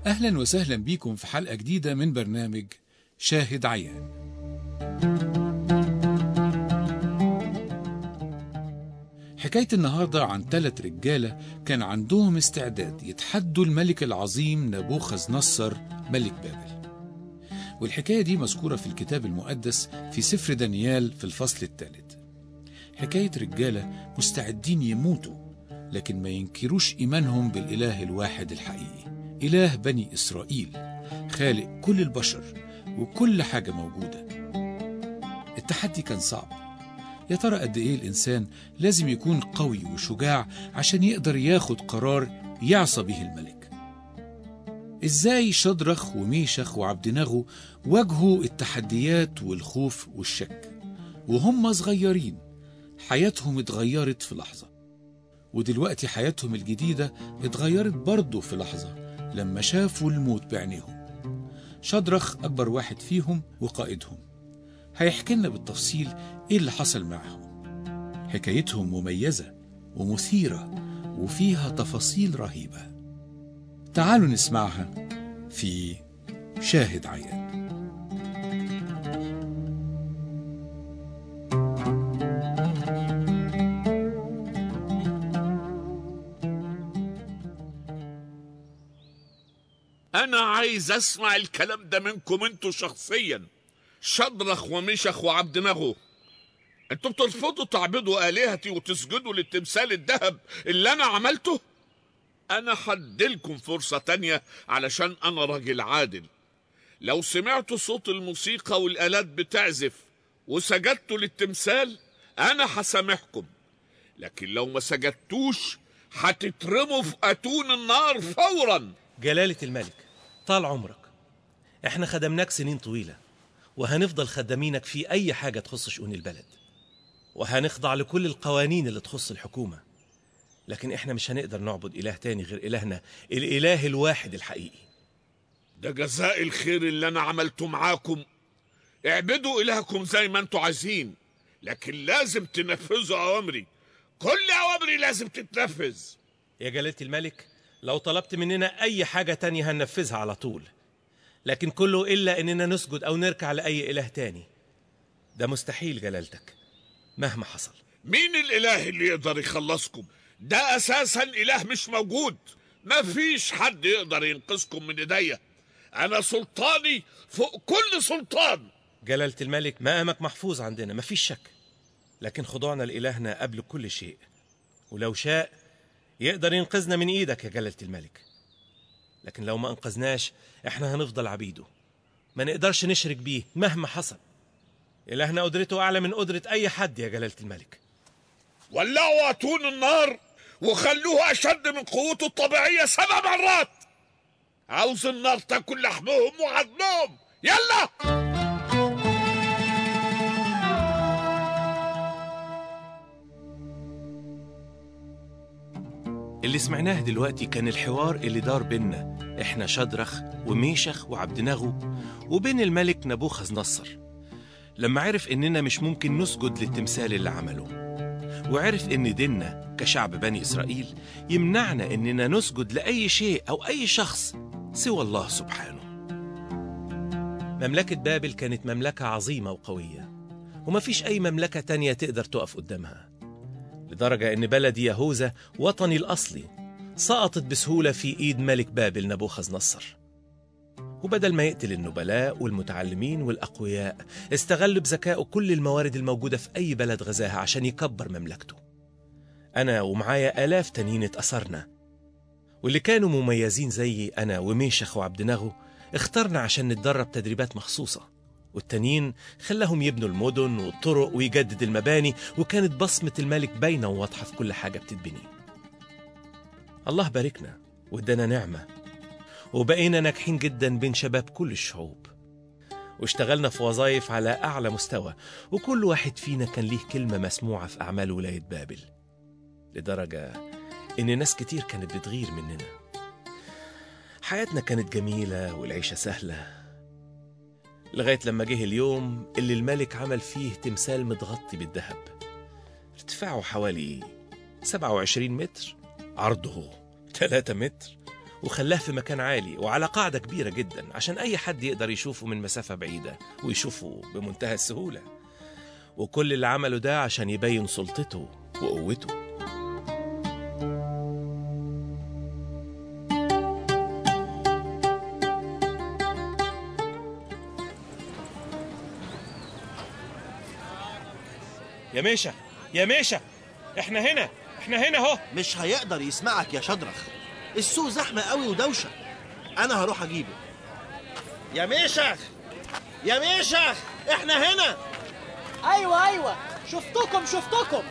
أهلا وسهلا بيكم في حلقة جديدة من برنامج شاهد عيان حكاية النهاردة عن ثلاث رجالة كان عندهم استعداد يتحدوا الملك العظيم نبوخذ نصر ملك بابل والحكاية دي مذكورة في الكتاب المقدس في سفر دانيال في الفصل الثالث حكاية رجالة مستعدين يموتوا لكن ما ينكروش إيمانهم بالإله الواحد الحقيقي إله بني إسرائيل خالق كل البشر وكل حاجة موجودة التحدي كان صعب يا ترى قد إيه الإنسان لازم يكون قوي وشجاع عشان يقدر ياخد قرار يعصى به الملك إزاي شدرخ وميشخ وعبدنغو واجهوا التحديات والخوف والشك وهم صغيرين حياتهم اتغيرت في لحظة ودلوقتي حياتهم الجديدة اتغيرت برضه في لحظة لما شافوا الموت بعينيهم شدرخ أكبر واحد فيهم وقائدهم هيحكي لنا بالتفصيل إيه اللي حصل معهم حكايتهم مميزة ومثيرة وفيها تفاصيل رهيبة تعالوا نسمعها في شاهد عيان أنا عايز أسمع الكلام ده منكم أنتوا شخصيا شدرخ وميشخ وعبد نغو أنتوا بترفضوا تعبدوا آلهتي وتسجدوا للتمثال الذهب اللي أنا عملته؟ أنا حدلكم فرصة تانية علشان أنا راجل عادل لو سمعتوا صوت الموسيقى والآلات بتعزف وسجدتوا للتمثال أنا هسامحكم لكن لو ما سجدتوش هتترموا في أتون النار فوراً جلالة الملك طال عمرك احنا خدمناك سنين طويلة وهنفضل خدامينك في أي حاجة تخص شؤون البلد وهنخضع لكل القوانين اللي تخص الحكومة لكن احنا مش هنقدر نعبد إله تاني غير إلهنا الإله الواحد الحقيقي ده جزاء الخير اللي أنا عملته معاكم اعبدوا إلهكم زي ما انتوا عايزين لكن لازم تنفذوا أوامري كل أوامري لازم تتنفذ يا جلالة الملك لو طلبت مننا أي حاجة تانية هننفذها على طول لكن كله إلا إننا نسجد أو نركع لأي إله تاني ده مستحيل جلالتك مهما حصل مين الإله اللي يقدر يخلصكم ده أساسا إله مش موجود مفيش حد يقدر ينقذكم من إيديا أنا سلطاني فوق كل سلطان جلالة الملك مقامك محفوظ عندنا مفيش شك لكن خضوعنا لإلهنا قبل كل شيء ولو شاء يقدر ينقذنا من ايدك يا جلالة الملك لكن لو ما انقذناش احنا هنفضل عبيده ما نقدرش نشرك بيه مهما حصل إلهنا قدرته أعلى من قدرة أي حد يا جلالة الملك ولعوا أتون النار وخلوه أشد من قوته الطبيعية سبع مرات عاوز النار تاكل لحمهم وعظمهم يلا اللي سمعناه دلوقتي كان الحوار اللي دار بينا احنا شدرخ وميشخ وعبدنغو وبين الملك نبوخذ نصر لما عرف اننا مش ممكن نسجد للتمثال اللي عمله وعرف ان ديننا كشعب بني اسرائيل يمنعنا اننا نسجد لاي شيء او اي شخص سوى الله سبحانه مملكة بابل كانت مملكة عظيمة وقوية ومفيش أي مملكة تانية تقدر تقف قدامها لدرجة إن بلد يهوذا وطني الأصلي سقطت بسهولة في إيد ملك بابل نبوخذ نصر وبدل ما يقتل النبلاء والمتعلمين والأقوياء استغل بذكائه كل الموارد الموجودة في أي بلد غزاها عشان يكبر مملكته أنا ومعايا آلاف تانيين اتأثرنا واللي كانوا مميزين زيي أنا وميشخ وعبدنغو اخترنا عشان نتدرب تدريبات مخصوصة والتانيين خلاهم يبنوا المدن والطرق ويجدد المباني وكانت بصمة الملك باينة وواضحة في كل حاجة بتتبني الله باركنا وادانا نعمة وبقينا ناجحين جدا بين شباب كل الشعوب واشتغلنا في وظائف على أعلى مستوى وكل واحد فينا كان ليه كلمة مسموعة في أعمال ولاية بابل لدرجة إن ناس كتير كانت بتغير مننا حياتنا كانت جميلة والعيشة سهلة لغاية لما جه اليوم اللي الملك عمل فيه تمثال متغطي بالذهب ارتفاعه حوالي 27 متر عرضه 3 متر وخلاه في مكان عالي وعلى قاعدة كبيرة جدا عشان أي حد يقدر يشوفه من مسافة بعيدة ويشوفه بمنتهى السهولة وكل اللي عمله ده عشان يبين سلطته وقوته يا ميشا يا ميشا احنا هنا احنا هنا اهو مش هيقدر يسمعك يا شدرخ السوق زحمة قوي ودوشة أنا هروح أجيبه يا ميشخ يا ميشخ إحنا هنا ايوه ايوه شفتكم شفتكم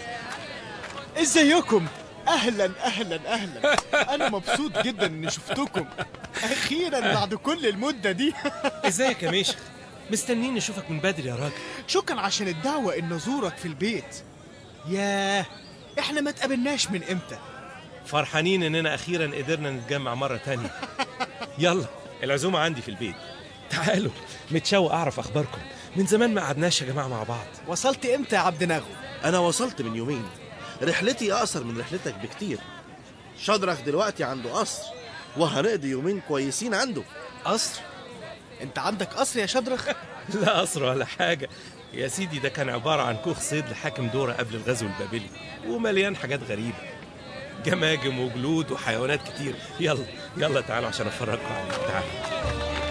ازيكم اهلا اهلا اهلا انا مبسوط جدا اني شفتكم اخيرا بعد كل المده دي ازيك يا ميشا مستنيين نشوفك من بدري يا راجل شكرا عشان الدعوه ان ازورك في البيت ياه احنا ما تقابلناش من امتى فرحانين اننا اخيرا قدرنا نتجمع مرة تانية يلا العزومة عندي في البيت تعالوا متشوق اعرف اخباركم من زمان ما قعدناش يا جماعة مع بعض وصلت امتى يا عبد نغو أنا وصلت من يومين رحلتي أقصر من رحلتك بكتير شدرخ دلوقتي عنده قصر وهنقضي يومين كويسين عنده قصر انت عندك قصر يا شدرخ لا قصر ولا حاجة يا سيدي ده كان عبارة عن كوخ صيد لحاكم دورة قبل الغزو البابلي ومليان حاجات غريبة جماجم وجلود وحيوانات كتير يلا يلا تعالوا عشان افرجكم عليه تعالوا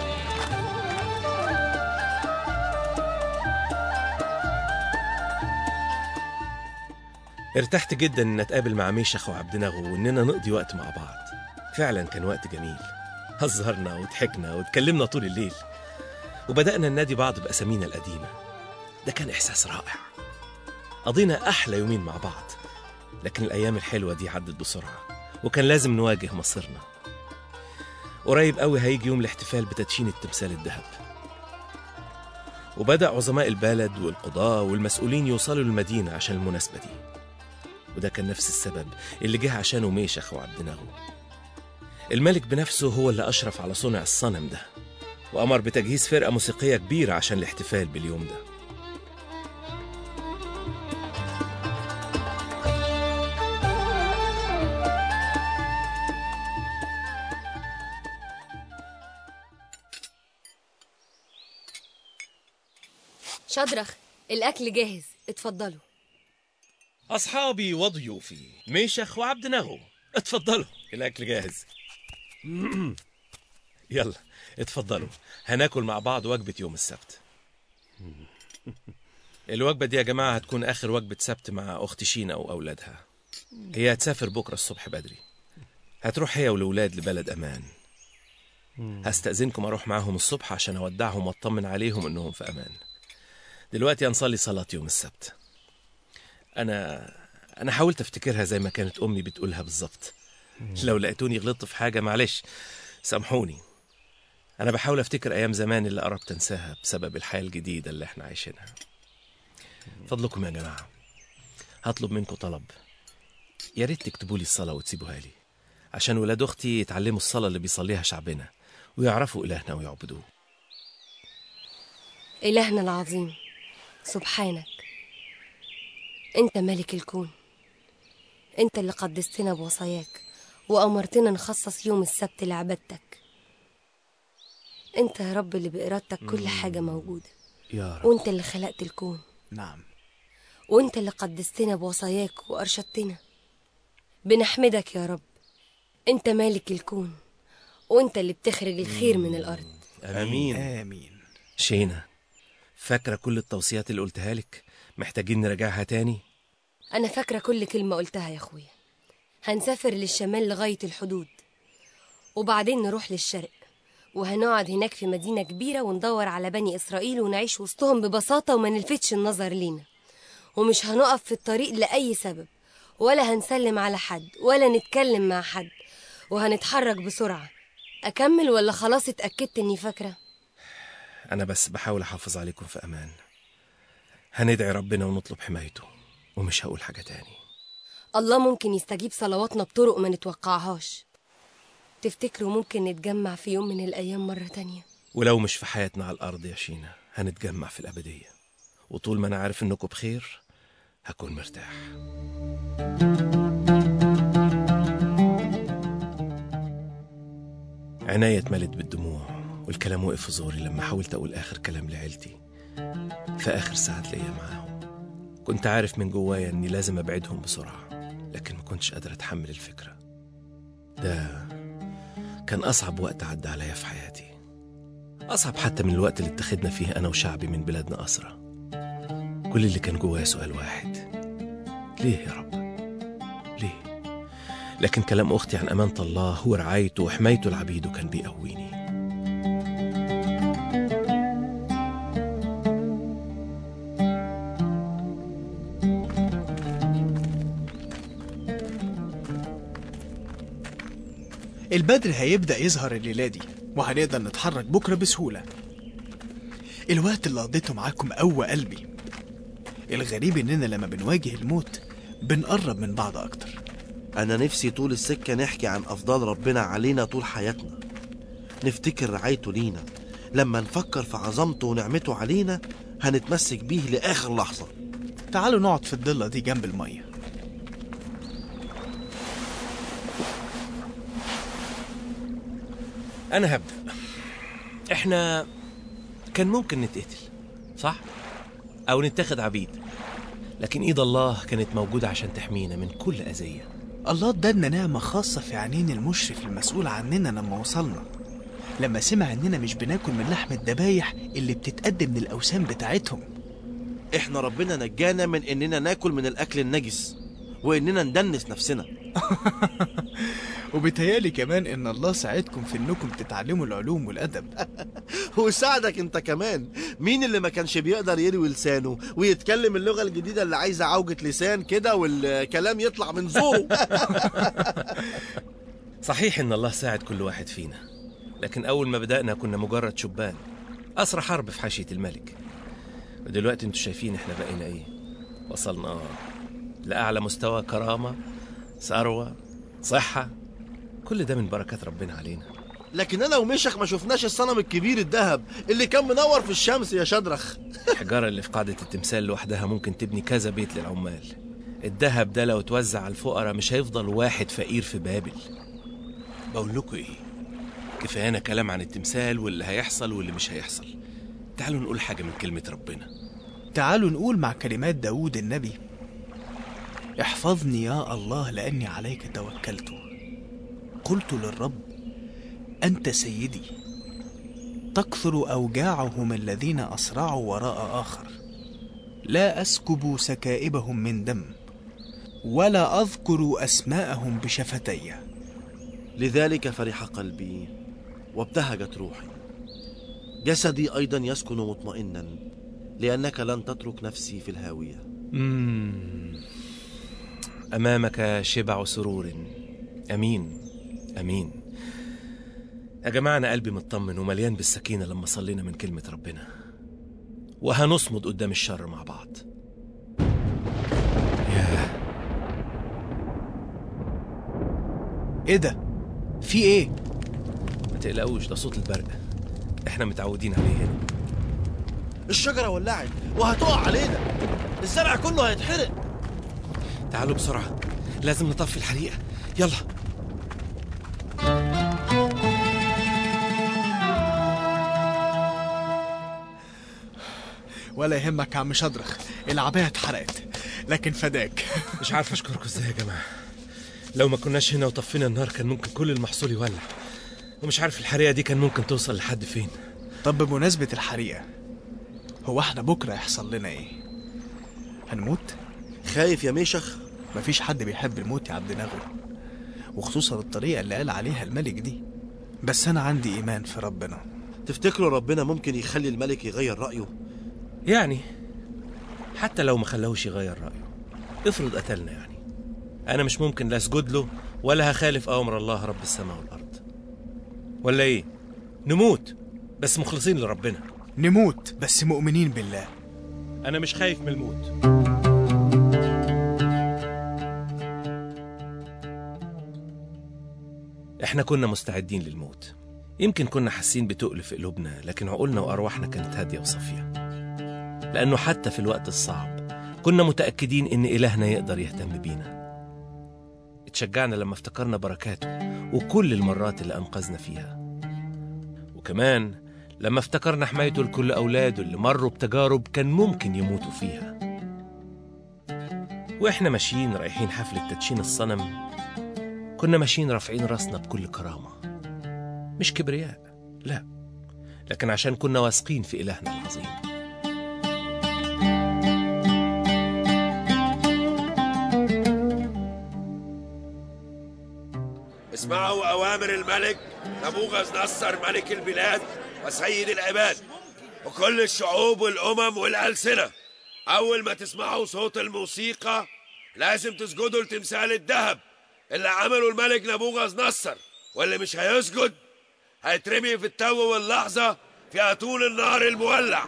ارتحت جدا ان اتقابل مع ميشخ وعبد نغو واننا نقضي وقت مع بعض فعلا كان وقت جميل هزرنا وضحكنا واتكلمنا طول الليل وبدأنا ننادي بعض بأسامينا القديمة ده كان إحساس رائع قضينا أحلى يومين مع بعض لكن الأيام الحلوة دي عدت بسرعة وكان لازم نواجه مصيرنا قريب قوي هيجي يوم الاحتفال بتدشين التمثال الذهب وبدأ عظماء البلد والقضاة والمسؤولين يوصلوا للمدينة عشان المناسبة دي وده كان نفس السبب اللي جه عشانه ميشخ وعبد نغو الملك بنفسه هو اللي أشرف على صنع الصنم ده وأمر بتجهيز فرقة موسيقية كبيرة عشان الاحتفال باليوم ده شدرخ الأكل جاهز اتفضلوا أصحابي وضيوفي ميشخ وعبد نغو اتفضلوا الأكل جاهز يلا اتفضلوا هناكل مع بعض وجبة يوم السبت الوجبة دي يا جماعة هتكون آخر وجبة سبت مع أخت شينا وأولادها هي هتسافر بكرة الصبح بدري هتروح هي والولاد لبلد أمان هستأذنكم أروح معاهم الصبح عشان أودعهم وأطمن عليهم إنهم في أمان دلوقتي هنصلي صلاة يوم السبت أنا أنا حاولت أفتكرها زي ما كانت أمي بتقولها بالظبط لو لقيتوني غلطت في حاجة معلش سامحوني أنا بحاول أفتكر أيام زمان اللي قربت أنساها بسبب الحياة الجديدة اللي إحنا عايشينها فضلكم يا جماعة هطلب منكم طلب يا ريت تكتبوا لي الصلاة وتسيبوها لي عشان ولاد أختي يتعلموا الصلاة اللي بيصليها شعبنا ويعرفوا إلهنا ويعبدوه إلهنا العظيم سبحانك أنت ملك الكون أنت اللي قدستنا بوصاياك وأمرتنا نخصص يوم السبت لعبادتك أنت يا رب اللي بإرادتك كل حاجة موجودة يا رب وأنت اللي خلقت الكون نعم وأنت اللي قدستنا بوصاياك وأرشدتنا بنحمدك يا رب أنت مالك الكون وأنت اللي بتخرج الخير من الأرض آمين امين شينا فاكرة كل التوصيات اللي قلتها لك محتاجين نراجعها تاني أنا فاكرة كل كلمة قلتها يا أخويا هنسافر للشمال لغاية الحدود وبعدين نروح للشرق وهنقعد هناك في مدينة كبيرة وندور على بني إسرائيل ونعيش وسطهم ببساطة وما نلفتش النظر لينا ومش هنقف في الطريق لأي سبب ولا هنسلم على حد ولا نتكلم مع حد وهنتحرك بسرعة أكمل ولا خلاص اتأكدت إني فاكرة أنا بس بحاول أحافظ عليكم في أمان هندعي ربنا ونطلب حمايته ومش هقول حاجة تاني الله ممكن يستجيب صلواتنا بطرق ما نتوقعهاش تفتكروا ممكن نتجمع في يوم من الأيام مرة تانية ولو مش في حياتنا على الأرض يا شينا هنتجمع في الأبدية وطول ما أنا عارف إنكم بخير هكون مرتاح عناية اتملت بالدموع والكلام وقف في زوري لما حاولت أقول آخر كلام لعيلتي في آخر ساعات ليا معاهم كنت عارف من جوايا إني لازم أبعدهم بسرعة لكن ما كنتش قادر أتحمل الفكرة ده كان أصعب وقت عدى عليا في حياتي أصعب حتى من الوقت اللي اتخذنا فيه أنا وشعبي من بلادنا أسرى كل اللي كان جوايا سؤال واحد ليه يا رب ليه لكن كلام أختي عن أمانة الله ورعايته وحمايته لعبيده كان بيقويني البدر هيبدأ يظهر الليلة دي وهنقدر نتحرك بكرة بسهولة الوقت اللي قضيته معاكم قوى قلبي الغريب إننا لما بنواجه الموت بنقرب من بعض أكتر أنا نفسي طول السكة نحكي عن أفضال ربنا علينا طول حياتنا نفتكر رعايته لينا لما نفكر في عظمته ونعمته علينا هنتمسك بيه لآخر لحظة تعالوا نقعد في الضلة دي جنب المية أنا هبدأ إحنا كان ممكن نتقتل صح؟ أو نتاخد عبيد لكن إيد الله كانت موجودة عشان تحمينا من كل أذية الله ادالنا نعمة خاصة في عينين المشرف المسؤول عننا لما وصلنا لما سمع إننا مش بناكل من لحم الذبايح اللي بتتقدم للأوثان بتاعتهم إحنا ربنا نجانا من إننا ناكل من الأكل النجس وإننا ندنس نفسنا وبيتهيألي كمان إن الله ساعدكم في إنكم تتعلموا العلوم والأدب وساعدك انت كمان مين اللي ما كانش بيقدر يروي لسانه ويتكلم اللغة الجديدة اللي عايزة عوجة لسان كده والكلام يطلع من زوره صحيح إن الله ساعد كل واحد فينا لكن أول ما بدأنا كنا مجرد شبان أسرى حرب في حاشية الملك ودلوقتي انتوا شايفين احنا بقينا ايه وصلنا لأعلى مستوى كرامة ثروة صحة كل ده من بركات ربنا علينا لكن انا ومشخ ما شفناش الصنم الكبير الذهب اللي كان منور في الشمس يا شدرخ الحجارة اللي في قاعدة التمثال لوحدها ممكن تبني كذا بيت للعمال الذهب ده لو اتوزع على الفقراء مش هيفضل واحد فقير في بابل بقول لكم ايه كفايانا كلام عن التمثال واللي هيحصل واللي مش هيحصل تعالوا نقول حاجة من كلمة ربنا تعالوا نقول مع كلمات داود النبي احفظني يا الله لأني عليك توكلت قلت للرب أنت سيدي تكثر أوجاعهم الذين أسرعوا وراء آخر لا أسكب سكائبهم من دم ولا أذكر أسماءهم بشفتي لذلك فرح قلبي وابتهجت روحي جسدي ايضا يسكن مطمئنا لانك لن تترك نفسي في الهاويه مم. أمامك شبع سرور أمين أمين يا جماعة أنا قلبي مطمن ومليان بالسكينة لما صلينا من كلمة ربنا وهنصمد قدام الشر مع بعض ياه إيه ده؟ في إيه؟ ما تقلقوش ده صوت البرق احنا متعودين عليه هنا الشجره ولعت وهتقع علينا الزرع كله هيتحرق تعالوا بسرعة لازم نطفي الحريقة يلا ولا يهمك يا عم شدرخ العباية اتحرقت لكن فداك مش عارف اشكركم ازاي يا جماعة لو ما كناش هنا وطفينا النار كان ممكن كل المحصول يولع ومش عارف الحريقة دي كان ممكن توصل لحد فين طب بمناسبة الحريقة هو احنا بكرة يحصل لنا ايه؟ هنموت؟ خايف يا ميشخ مفيش حد بيحب الموت يا عبد نغو وخصوصا الطريقة اللي قال عليها الملك دي بس أنا عندي إيمان في ربنا تفتكروا ربنا ممكن يخلي الملك يغير رايه يعني حتى لو ما خلاهوش يغير رأيه افرض قتلنا يعني أنا مش ممكن لا أسجد له ولا هخالف أمر الله رب السماء والأرض ولا إيه؟ نموت بس مخلصين لربنا نموت بس مؤمنين بالله أنا مش خايف من الموت إحنا كنا مستعدين للموت يمكن كنا حاسين بتقل في قلوبنا لكن عقولنا وأرواحنا كانت هادية وصافية لأنه حتى في الوقت الصعب كنا متأكدين إن إلهنا يقدر يهتم بينا اتشجعنا لما افتكرنا بركاته وكل المرات اللي أنقذنا فيها وكمان لما افتكرنا حمايته لكل أولاده اللي مروا بتجارب كان ممكن يموتوا فيها وإحنا ماشيين رايحين حفلة تدشين الصنم كنا ماشيين رافعين راسنا بكل كرامة مش كبرياء لا لكن عشان كنا واثقين في إلهنا العظيم اسمعوا أوامر الملك نبوغذ نصر ملك البلاد وسيد العباد وكل الشعوب والأمم والألسنة أول ما تسمعوا صوت الموسيقى لازم تسجدوا لتمثال الذهب اللي عمله الملك نبوغذ نصر واللي مش هيسجد هيترمي في التو واللحظة في أتون النار المولع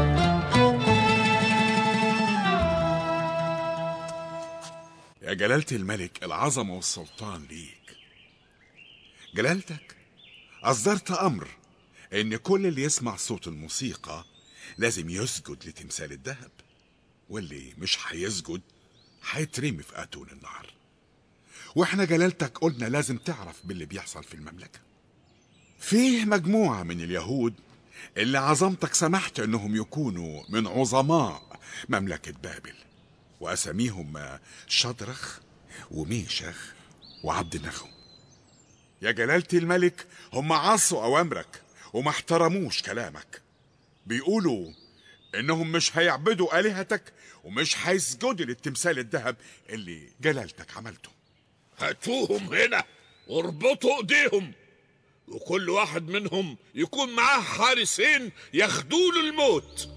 يا جلالة الملك العظمة والسلطان ليك جلالتك أصدرت أمر إن كل اللي يسمع صوت الموسيقى لازم يسجد لتمثال الذهب واللي مش هيسجد هيترمي في أتون النار واحنا جلالتك قلنا لازم تعرف باللي بيحصل في المملكة فيه مجموعة من اليهود اللي عظمتك سمحت انهم يكونوا من عظماء مملكة بابل واساميهم شدرخ وميشخ وعبد نخو يا جلالة الملك هم عصوا اوامرك وما احترموش كلامك بيقولوا انهم مش هيعبدوا الهتك ومش هيسجدوا للتمثال الذهب اللي جلالتك عملته هاتوهم هنا واربطوا ايديهم وكل واحد منهم يكون معاه حارسين ياخدوا له الموت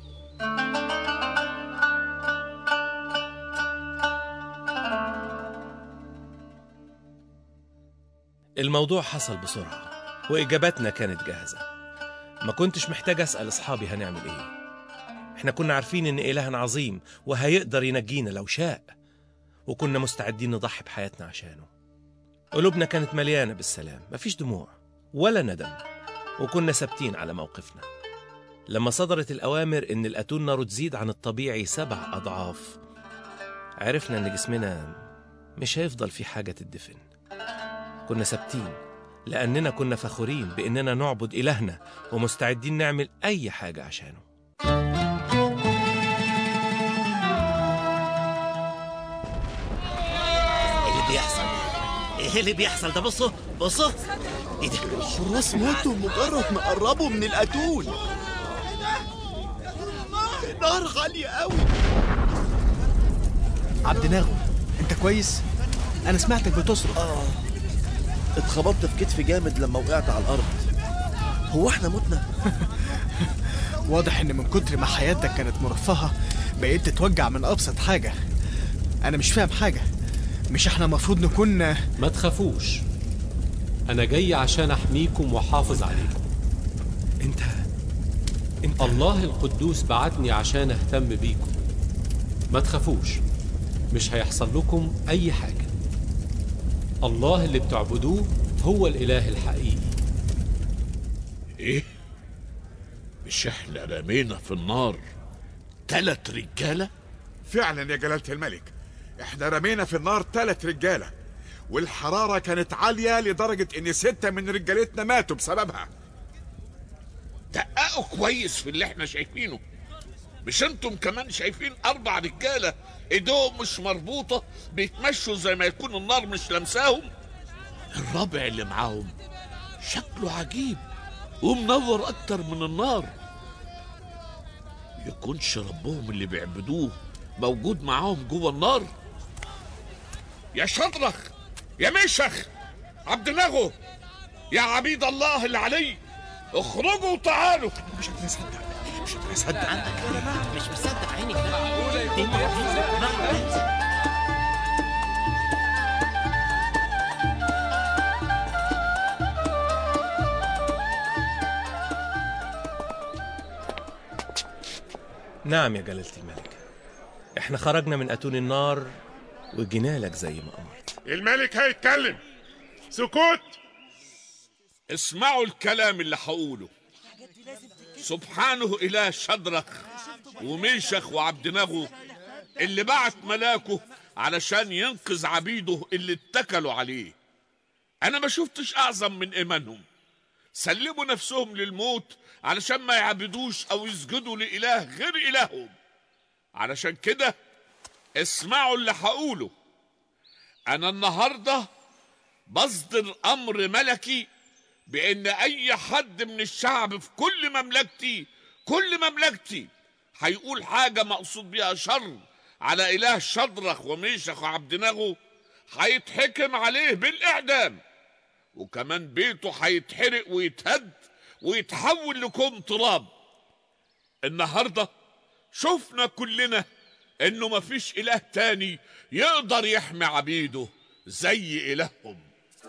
الموضوع حصل بسرعة وإجاباتنا كانت جاهزة ما كنتش محتاج أسأل أصحابي هنعمل إيه إحنا كنا عارفين إن إلهنا عظيم وهيقدر ينجينا لو شاء وكنا مستعدين نضحي بحياتنا عشانه قلوبنا كانت مليانة بالسلام مفيش دموع ولا ندم وكنا ثابتين على موقفنا لما صدرت الأوامر إن الأتون ناره تزيد عن الطبيعي سبع أضعاف عرفنا إن جسمنا مش هيفضل في حاجة تدفن كنا ثابتين لأننا كنا فخورين بإننا نعبد إلهنا ومستعدين نعمل أي حاجة عشانه ايه اللي بيحصل ايه اللي بيحصل ده بصوا بصوا ايه ده الحراس موتوا مجرد ما قربوا من الأتون نار غالية قوي عبد ناغو انت كويس؟ انا سمعتك بتصرخ اتخبطت في كتفي جامد لما وقعت على الارض هو احنا متنا واضح ان من كتر ما حياتك كانت مرفهة بقيت تتوجع من ابسط حاجة انا مش فاهم حاجة مش احنا المفروض نكون ما تخافوش أنا جاي عشان أحميكم وأحافظ عليكم أنت أنت الله القدوس بعتني عشان أهتم بيكم ما تخافوش مش هيحصل لكم أي حاجة الله اللي بتعبدوه هو الإله الحقيقي ايه مش احنا رمينا في النار تلات رجاله فعلا يا جلالة الملك احنا رمينا في النار ثلاث رجالة والحرارة كانت عالية لدرجة ان ستة من رجالتنا ماتوا بسببها دققوا كويس في اللي احنا شايفينه مش انتم كمان شايفين اربع رجاله ايديهم مش مربوطه بيتمشوا زي ما يكون النار مش لمساهم الرابع اللي معاهم شكله عجيب ومنور اكتر من النار يكونش ربهم اللي بيعبدوه موجود معاهم جوه النار يا شطرخ يا مشخ عبد نغو يا عبيد الله العلي اخرجوا وتعالوا مش قادر اصدق مش قادر اصدق مش مصدق عينك ده دي معجزة. نعم يا جلالة الملك احنا خرجنا من أتون النار وجينا لك زي ما أمرت الملك هيتكلم سكوت اسمعوا الكلام اللي هقوله سبحانه إله شدرخ وميشخ وعبد نغو اللي بعت ملاكه علشان ينقذ عبيده اللي اتكلوا عليه أنا ما شفتش أعظم من إيمانهم سلموا نفسهم للموت علشان ما يعبدوش او يسجدوا لإله غير إلههم علشان كده اسمعوا اللي هقوله انا النهارده بصدر امر ملكي بان اي حد من الشعب في كل مملكتي كل مملكتي هيقول حاجه مقصود بيها شر على اله شدرخ وميشخ وعبدناغو هيتحكم عليه بالاعدام وكمان بيته هيتحرق ويتهد ويتحول لكوم تراب النهارده شفنا كلنا انه مفيش اله تاني يقدر يحمي عبيده زي الههم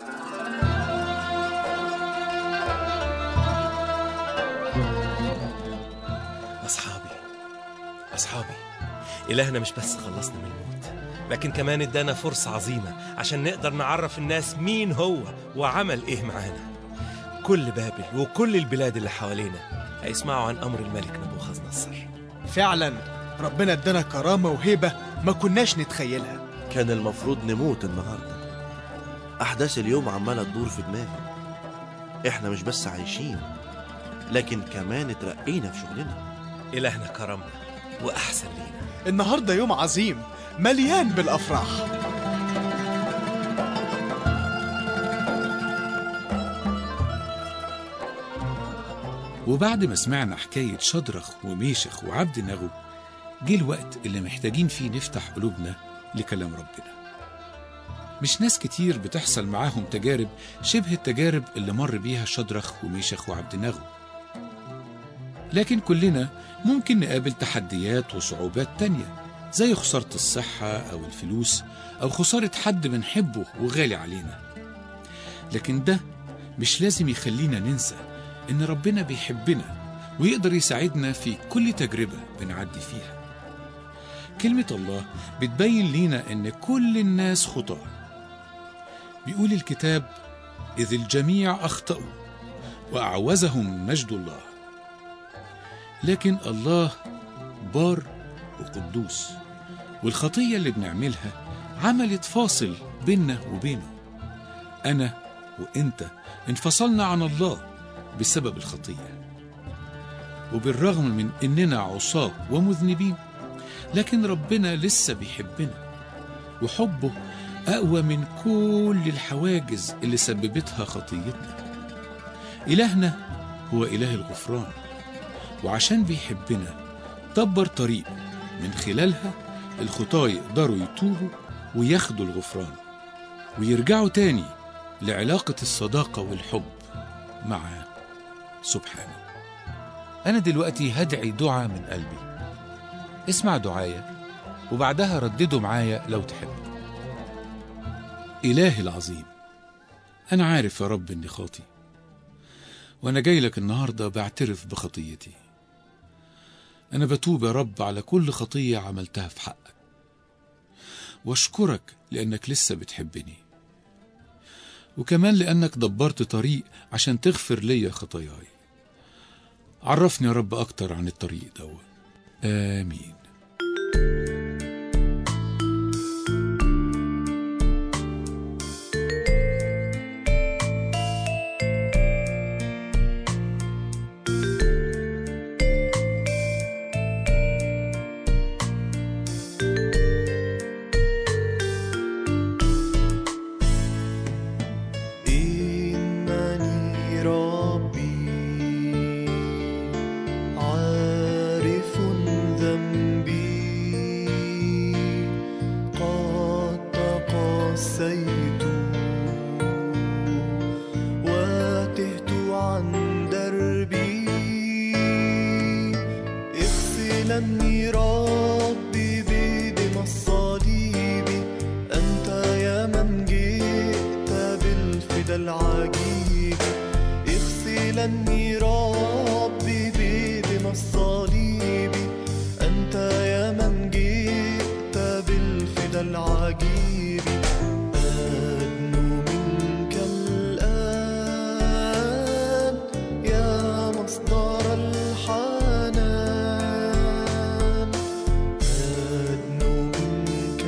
أصحابي أصحابي إلهنا مش بس خلصنا من الموت لكن كمان ادانا فرصة عظيمة عشان نقدر نعرف الناس مين هو وعمل إيه معانا كل بابل وكل البلاد اللي حوالينا هيسمعوا عن أمر الملك نبوخذ نصر فعلا ربنا ادانا كرامة وهيبة ما كناش نتخيلها كان المفروض نموت النهارده احداث اليوم عماله تدور في دماغي احنا مش بس عايشين لكن كمان اترقينا في شغلنا إلهنا كرمنا وأحسن لينا النهاردة يوم عظيم مليان بالأفراح وبعد ما سمعنا حكاية شدرخ وميشخ وعبد نغو جه الوقت اللي محتاجين فيه نفتح قلوبنا لكلام ربنا مش ناس كتير بتحصل معاهم تجارب شبه التجارب اللي مر بيها شدرخ وميشخ وعبد نغو لكن كلنا ممكن نقابل تحديات وصعوبات تانية زي خسارة الصحة أو الفلوس أو خسارة حد بنحبه وغالي علينا لكن ده مش لازم يخلينا ننسى إن ربنا بيحبنا ويقدر يساعدنا في كل تجربة بنعدي فيها كلمة الله بتبين لينا إن كل الناس خطاة بيقول الكتاب إذ الجميع أخطأوا وأعوزهم مجد الله لكن الله بار وقدوس والخطية اللي بنعملها عملت فاصل بيننا وبينه أنا وإنت انفصلنا عن الله بسبب الخطية وبالرغم من إننا عصاة ومذنبين لكن ربنا لسه بيحبنا وحبه أقوى من كل الحواجز اللي سببتها خطيتنا إلهنا هو إله الغفران وعشان بيحبنا دبر طريق من خلالها الخطاة يقدروا يتوبوا وياخدوا الغفران ويرجعوا تاني لعلاقة الصداقة والحب معاه سبحانه أنا دلوقتي هدعي دعاء من قلبي اسمع دعايا وبعدها ردده معايا لو تحب إلهي العظيم أنا عارف يا رب إني خاطي وأنا جاي لك النهاردة بعترف بخطيتي أنا بتوب يا رب على كل خطية عملتها في حقك وأشكرك لأنك لسه بتحبني وكمان لأنك دبرت طريق عشان تغفر لي خطاياي عرفني يا رب أكتر عن الطريق دوت آمين إنني ربي عارف ذنبي قد تقاسيت وتهت عن دربي اغسلني ربي بدم الصليب أنت يا من جئت بالفدا العجيب اغسلني ربي بدم الصليب أنت يا من جئت بالفدا العجيب أدنو منك الآن يا مصدر الحنان أدنو منك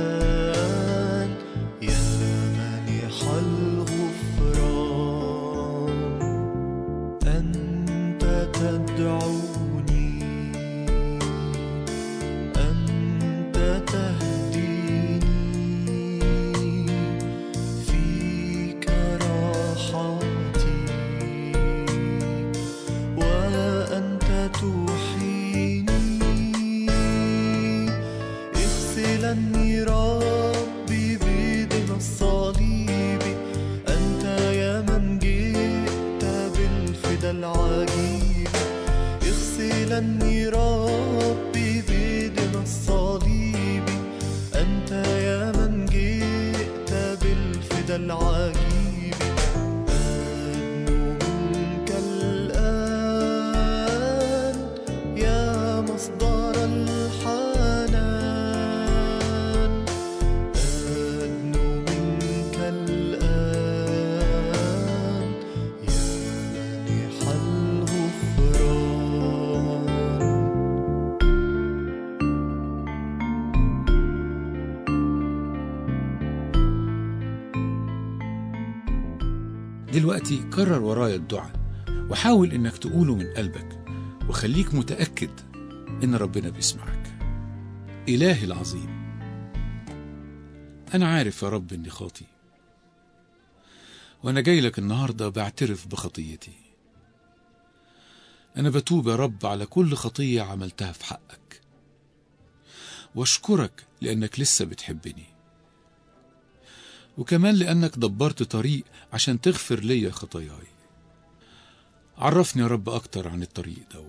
الآن يا مانح الغفران تدعوني أنت تهديني فيك راحتي وأنت توحيني اغسلني ربي بدم الصليب أنت يا من جئت بالفدا العجيب اغسلني ربي بدم الصليب أنت يا من جئت بالفدا العجيب أدنو منك الآن يا مصدر الحنان أدنو منك الآن يا مانح الغفران دلوقتي كرر ورايا الدعاء وحاول انك تقوله من قلبك وخليك متأكد ان ربنا بيسمعك إلهي العظيم أنا عارف يا رب إني خاطي وأنا جاي لك النهاردة بعترف بخطيتي أنا بتوب يا رب على كل خطية عملتها في حقك واشكرك لأنك لسه بتحبني وكمان لأنك دبرت طريق عشان تغفر ليا خطاياي عرفني يا رب أكتر عن الطريق ده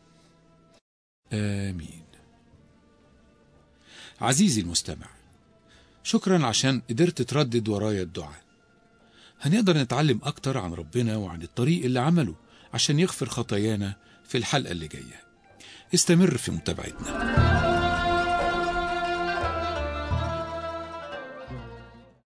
آمين عزيزي المستمع شكرا عشان قدرت تردد ورايا الدعاء هنقدر نتعلم أكتر عن ربنا وعن الطريق اللي عمله عشان يغفر خطايانا في الحلقة اللي جاية استمر في متابعتنا